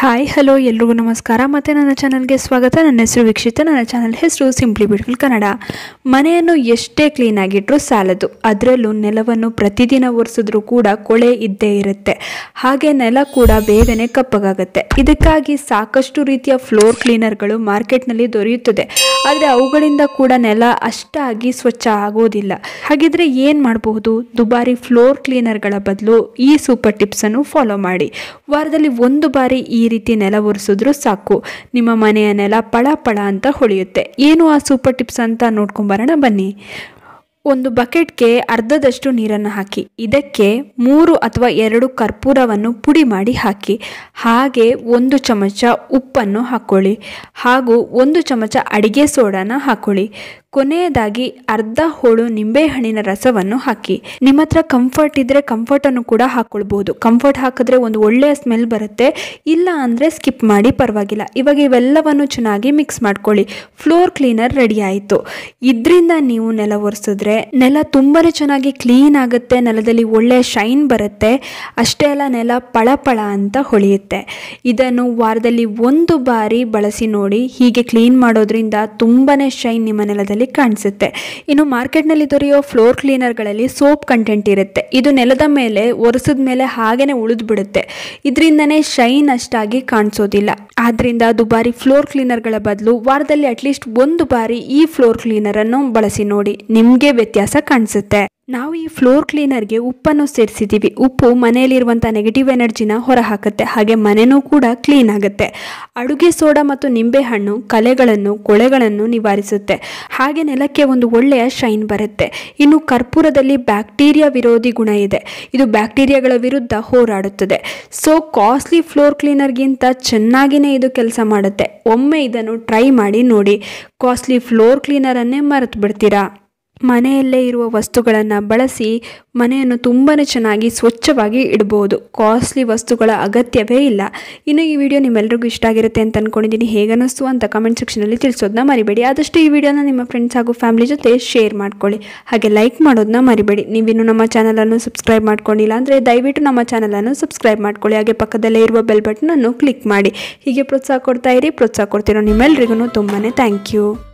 hi hello ಎಲ್ರಿಗೂ ನಮಸ್ಕಾರ ಮತ್ತು ನನ್ನ ಚಾನಲ್ಗೆ ಸ್ವಾಗತ ನನ್ನ ಹೆಸರು ವೀಕ್ಷಿತ ನನ್ನ ಚಾನಲ್ ಹೆಸರು ಸಿಂಪ್ಲಿ ಬ್ಯೂಟಿಫುಲ್ ಕನ್ನಡ ಮನೆಯನ್ನು ಎಷ್ಟೇ ಕ್ಲೀನಾಗಿಟ್ಟರೂ ಸಾಲದು ಅದರಲ್ಲೂ ನೆಲವನ್ನು ಪ್ರತಿದಿನ ಒರೆಸಿದ್ರೂ ಕೂಡ ಕೊಳೆ ಇದ್ದೇ ಇರುತ್ತೆ ಹಾಗೆ ನೆಲ ಕೂಡ ಬೇಗನೆ ಕಪ್ಪಗಾಗುತ್ತೆ ಇದಕ್ಕಾಗಿ ಸಾಕಷ್ಟು ರೀತಿಯ ಫ್ಲೋರ್ ಕ್ಲೀನರ್ಗಳು ಮಾರ್ಕೆಟ್ನಲ್ಲಿ ದೊರೆಯುತ್ತದೆ ಆದರೆ ಅವುಗಳಿಂದ ಕೂಡ ನೆಲ ಅಷ್ಟಾಗಿ ಸ್ವಚ್ಛ ಆಗೋದಿಲ್ಲ ಹಾಗಿದ್ರೆ ಏನು ಮಾಡಬಹುದು ದುಬಾರಿ ಫ್ಲೋರ್ ಕ್ಲೀನರ್ಗಳ ಬದಲು ಈ ಸೂಪರ್ ಟಿಪ್ಸನ್ನು ಫಾಲೋ ಮಾಡಿ ವಾರದಲ್ಲಿ ಒಂದು ಬಾರಿ ಈ ರೀತಿ ನೆಲ ಒರೆಸಿದ್ರು ಸಾಕು ನಿಮ್ಮ ಮನೆಯ ನೆಲ ಪಳ ಪಳ ಅಂತ ಹೊಳೆಯುತ್ತೆ ಏನು ಆ ಸೂಪರ್ ಟಿಪ್ಸ್ ಅಂತ ನೋಡ್ಕೊಂಬರೋಣ ಬನ್ನಿ ಒಂದು ಬಕೆಟ್ಗೆ ಅರ್ಧದಷ್ಟು ನೀರನ್ನು ಹಾಕಿ ಇದಕ್ಕೆ ಮೂರು ಅಥವಾ ಎರಡು ಕರ್ಪೂರವನ್ನು ಪುಡಿ ಮಾಡಿ ಹಾಕಿ ಹಾಗೆ ಒಂದು ಚಮಚ ಉಪ್ಪನ್ನು ಹಾಕ್ಕೊಳ್ಳಿ ಹಾಗೂ ಒಂದು ಚಮಚ ಅಡಿಗೆ ಸೋಡಾನ ಹಾಕ್ಕೊಳ್ಳಿ ಕೊನೆಯದಾಗಿ ಅರ್ಧ ಹೋಳು ನಿಂಬೆಹಣ್ಣಿನ ರಸವನ್ನು ಹಾಕಿ ನಿಮ್ಮ ಹತ್ರ ಕಂಫರ್ಟ್ ಇದ್ದರೆ ಕಂಫರ್ಟನ್ನು ಕೂಡ ಹಾಕ್ಕೊಳ್ಬೋದು ಕಂಫರ್ಟ್ ಹಾಕಿದ್ರೆ ಒಂದು ಒಳ್ಳೆಯ ಸ್ಮೆಲ್ ಬರುತ್ತೆ ಇಲ್ಲ ಅಂದರೆ ಸ್ಕಿಪ್ ಮಾಡಿ ಪರವಾಗಿಲ್ಲ ಇವಾಗ ಇವೆಲ್ಲವನ್ನು ಚೆನ್ನಾಗಿ ಮಿಕ್ಸ್ ಮಾಡ್ಕೊಳ್ಳಿ ಫ್ಲೋರ್ ಕ್ಲೀನರ್ ರೆಡಿ ಆಯಿತು ಇದರಿಂದ ನೀವು ನೆಲ ಒರೆಸಿದ್ರೆ ನೆಲ ತುಂಬಾ ಚೆನ್ನಾಗಿ ಕ್ಲೀನ್ ಆಗುತ್ತೆ ನೆಲದಲ್ಲಿ ಒಳ್ಳೆಯ ಶೈನ್ ಬರುತ್ತೆ ಅಷ್ಟೇ ಅಲ್ಲ ನೆಲ ಪಳ ಪಳ ಅಂತ ಹೊಳೆಯುತ್ತೆ ಇದನ್ನು ವಾರದಲ್ಲಿ ಒಂದು ಬಾರಿ ಬಳಸಿ ನೋಡಿ ಹೀಗೆ ಕ್ಲೀನ್ ಮಾಡೋದ್ರಿಂದ ತುಂಬಾ ಶೈನ್ ನಿಮ್ಮ ನೆಲದಲ್ಲಿ ಕಾಣಿಸುತ್ತೆ ಇನ್ನು ಮಾರ್ಕೆಟ್ನಲ್ಲಿ ದೊರೆಯೋ ಫ್ಲೋರ್ ಕ್ಲೀನರ್ಗಳಲ್ಲಿ ಸೋಪ್ ಕಂಟೆಂಟ್ ಇರುತ್ತೆ ಇದು ನೆಲದ ಮೇಲೆ ಒರೆಸಿದ ಮೇಲೆ ಹಾಗೇನೆ ಉಳಿದು ಬಿಡುತ್ತೆ ಇದರಿಂದನೇ ಶೈನ್ ಅಷ್ಟಾಗಿ ಕಾಣಿಸೋದಿಲ್ಲ ಆದ್ರಿಂದ ದುಬಾರಿ ಫ್ಲೋರ್ ಕ್ಲೀನರ್ಗಳ ಬದಲು ವಾರದಲ್ಲಿ ಅಟ್ಲೀಸ್ಟ್ ಒಂದು ಬಾರಿ ಈ ಫ್ಲೋರ್ ಕ್ಲೀನರನ್ನು ಬಳಸಿ ನೋಡಿ ನಿಮಗೆ ವ್ಯತ್ಯಾಸ ಕಾಣಿಸುತ್ತೆ ನಾವು ಈ ಫ್ಲೋರ್ ಕ್ಲೀನರ್ಗೆ ಉಪ್ಪನ್ನು ಸೇರಿಸಿದ್ದೀವಿ ಉಪ್ಪು ಮನೆಯಲ್ಲಿರುವಂಥ ನೆಗೆಟಿವ್ ಎನರ್ಜಿನ ಹೊರಹಾಕುತ್ತೆ ಹಾಗೆ ಮನೆಯೂ ಕೂಡ ಕ್ಲೀನ್ ಆಗುತ್ತೆ ಅಡುಗೆ ಸೋಡಾ ಮತ್ತು ನಿಂಬೆಹಣ್ಣು ಕಲೆಗಳನ್ನು ಕೊಳೆಗಳನ್ನು ನಿವಾರಿಸುತ್ತೆ ಹಾಗೆ ನೆಲಕ್ಕೆ ಒಂದು ಒಳ್ಳೆಯ ಶೈನ್ ಬರುತ್ತೆ ಇನ್ನು ಕರ್ಪೂರದಲ್ಲಿ ಬ್ಯಾಕ್ಟೀರಿಯಾ ವಿರೋಧಿ ಗುಣ ಇದೆ ಇದು ಬ್ಯಾಕ್ಟೀರಿಯಾಗಳ ವಿರುದ್ಧ ಹೋರಾಡುತ್ತದೆ ಸೊ ಕಾಸ್ಟ್ಲಿ ಫ್ಲೋರ್ ಕ್ಲೀನರ್ಗಿಂತ ಚೆನ್ನಾಗಿಯೇ ಇದು ಕೆಲಸ ಮಾಡುತ್ತೆ ಒಮ್ಮೆ ಇದನ್ನು ಟ್ರೈ ಮಾಡಿ ನೋಡಿ ಕಾಸ್ಟ್ಲಿ ಫ್ಲೋರ್ ಕ್ಲೀನರನ್ನೇ ಮರೆತು ಬಿಡ್ತೀರಾ ಮನೆಯಲ್ಲೇ ಇರುವ ವಸ್ತುಗಳನ್ನು ಬಳಸಿ ಮನೆಯನ್ನು ತುಂಬಾ ಚೆನ್ನಾಗಿ ಸ್ವಚ್ಛವಾಗಿ ಇಡ್ಬೋದು ಕಾಸ್ಟ್ಲಿ ವಸ್ತುಗಳ ಅಗತ್ಯವೇ ಇಲ್ಲ ಇನ್ನು ಈ ವಿಡಿಯೋ ನಿಮ್ಮೆಲ್ಲರಿಗೂ ಇಷ್ಟ ಆಗಿರುತ್ತೆ ಅಂತ ಅಂದ್ಕೊಂಡಿದ್ದೀನಿ ಹೇಗನ್ನಿಸ್ತು ಅಂತ ಕಮೆಂಟ್ ಸೆಕ್ಷನಲ್ಲಿ ತಿಳಿಸೋದನ್ನ ಮರಿಬೇಡಿ ಆದಷ್ಟು ಈ ವಿಡಿಯೋನ ನಿಮ್ಮ ಫ್ರೆಂಡ್ಸ್ ಹಾಗೂ ಫ್ಯಾಮಿಲಿ ಜೊತೆ ಶೇರ್ ಮಾಡ್ಕೊಳ್ಳಿ ಹಾಗೆ ಲೈಕ್ ಮಾಡೋದನ್ನ ಮರಿಬೇಡಿ ನೀವಿನ್ನು ನಮ್ಮ ಚಾನಲನ್ನು ಸಬ್ಸ್ಕ್ರೈಬ್ ಮಾಡ್ಕೊಂಡಿಲ್ಲ ಅಂದರೆ ದಯವಿಟ್ಟು ನಮ್ಮ ಚಾನಲನ್ನು ಸಬ್ಸ್ಕ್ರೈಬ್ ಮಾಡ್ಕೊಳ್ಳಿ ಹಾಗೆ ಪಕ್ಕದಲ್ಲೇ ಇರುವ ಬೆಲ್ ಬಟನನ್ನು ಕ್ಲಿಕ್ ಮಾಡಿ ಹೀಗೆ ಪ್ರೋತ್ಸಾಹ ಕೊಡ್ತಾ ಇರಿ ಪ್ರೋತ್ಸಾಹ ಕೊಡ್ತಿರೋ ನಿಮ್ಮೆಲ್ಲರಿಗೂ ತುಂಬಾ ಥ್ಯಾಂಕ್ ಯು